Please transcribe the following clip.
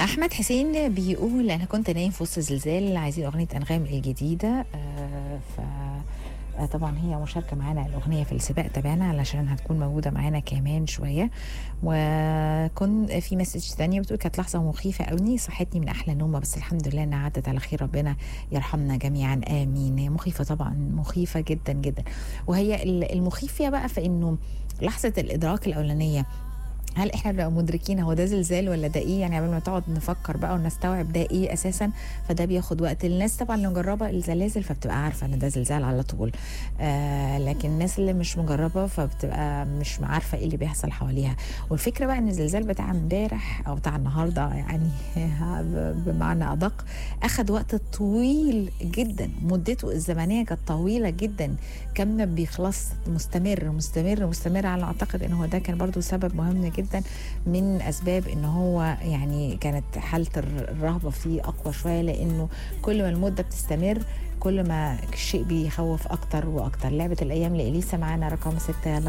احمد حسين بيقول انا كنت نايم في وسط زلزال عايزين اغنيه انغام الجديده آه ف آه، طبعا هي مشاركة معانا الأغنية في السباق تبعنا علشان هتكون موجودة معانا كمان شوية وكن في مسج تانية بتقول كانت لحظة مخيفة قوي صحتني من أحلى نومة بس الحمد لله إنها عدت على خير ربنا يرحمنا جميعا آمين هي مخيفة طبعا مخيفة جدا جدا وهي ال- المخيف فيها بقى في إنه لحظة الإدراك الأولانية هل احنا بنبقى مدركين هو ده زلزال ولا ده ايه يعني قبل ما تقعد نفكر بقى ونستوعب ده ايه اساسا فده بياخد وقت الناس طبعا اللي مجربه الزلازل فبتبقى عارفه ان ده زلزال على طول آه لكن الناس اللي مش مجربه فبتبقى مش عارفه ايه اللي بيحصل حواليها والفكره بقى ان الزلزال بتاع امبارح او بتاع النهارده يعني بمعنى ادق اخذ وقت طويل جدا مدته الزمنيه كانت طويله جدا كم ما بيخلص مستمر مستمر مستمر على اعتقد ان هو ده كان برضو سبب مهم جدا من اسباب ان هو يعني كانت حاله الرهبه فيه اقوى شويه لانه كل ما المده بتستمر كل ما الشيء بيخوف اكتر واكتر لعبه الايام لاليسا معانا رقم ستة يلا